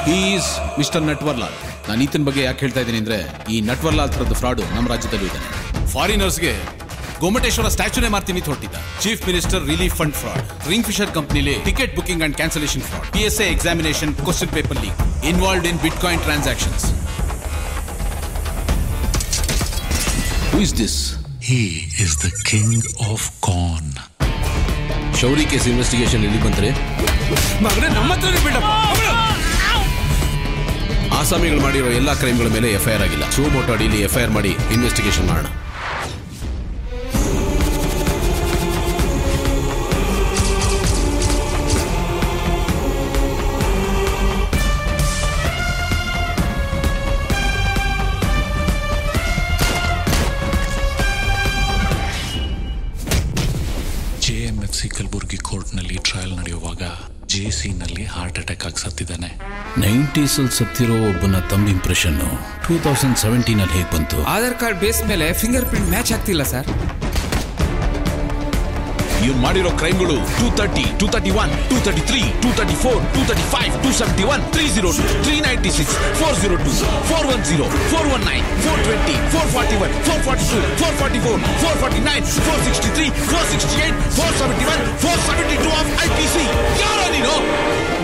Is mister Natwarlal ನಾನು ಈತನ ಬಗ್ಗೆ ಯಾಕೆ ಹೇಳ್ತಾ ಇದ್ದೀನಿ ಅಂದ್ರೆ ಈ ನಟ್ವರ್ಲಾಲ್ ತರದ ಫ್ರಾಡ್ ನಮ್ಮ ರಾಜ್ಯದಲ್ಲೂ ಇದ್ದಾನೆ ಫಾರಿನರ್ಸ್ಗೆ ಗೊಮ್ಮಟೇಶ್ವರ ಸ್ಟ್ಯಾಚ್ಯೂನೇ ಮಾಡ್ತೀನಿ ಅಂತ ಹೊರಟಿದ್ದ chief minister relief fund fraud ring fisher ಕಂಪ್ನಿಲಿ ticket booking and cancellation fraud P S A examination question paper leak involved in bitcoin transactions who is this He is the king of corn. Shouri case investigation ಎಲ್ಲಿ ಬಂದ್ರೆ ಮಗನೇ ನಮ್ಮ ಹತ್ರನೇ ಬಿಡಪ್ಪ ಆಸಾಮಿಗಳು ಮಾಡಿರೋ ಎಲ್ಲಾ ಕ್ರೈಮ್ಗಳ ಮೇಲೆ ಎಫ್ಐಆರ್ ಆಗಿಲ್ಲ ಸುಮೋಟೋ ಅಡಿಯಲ್ಲಿ ಎಫ್ಐಆರ್ ಮಾಡಿ ಇನ್ವೆಸ್ಟಿಗೇಷನ್ ಮಾಡೋಣ J M F C Kalaburagi ಕೋರ್ಟ್ನಲ್ಲಿ ಟ್ರಯಲ್ ನಡೆಯುವಾಗ ಜೆ ನಲ್ಲಿ ಹಾರ್ಟ್ ಅಟ್ಯಾಕ್ ಆಗಿ ಸತ್ತಿದ್ದಾನೆ ನೈಂಟೀಸ್ ಅಲ್ಲಿ ಸತ್ತಿರೋ ಒಬ್ಬನ ತಮ್ಮ ಇಂಪ್ರೆಷನ್ ಟೂ ತೌಸಂಡ್ ಸೆವೆಂಟೀನ್ ಅಲ್ಲಿ ಹೇಗೆ ಬಂತು ಆಧಾರ್ ಕಾರ್ಡ್ ಬೇಸ್ ಮೇಲೆ ಫಿಂಗರ್ ಪ್ರಿಂಟ್ ಮ್ಯಾಚ್ ಆಗ್ತಿಲ್ಲ ಸರ್ ಇವ್ರು ಮಾಡಿರೋ ಕ್ರೈಮ್ಗಳು two thirty two thirty one two thirty three two thirty four two thirty five two seventy one three zero two three ninety six four zero two four one zero four one nine four twenty four forty one four forty two four forty four four forty nine four sixty three four sixty eight four seventy one four seventy two of I P C ಯಾರೋ ನೀನು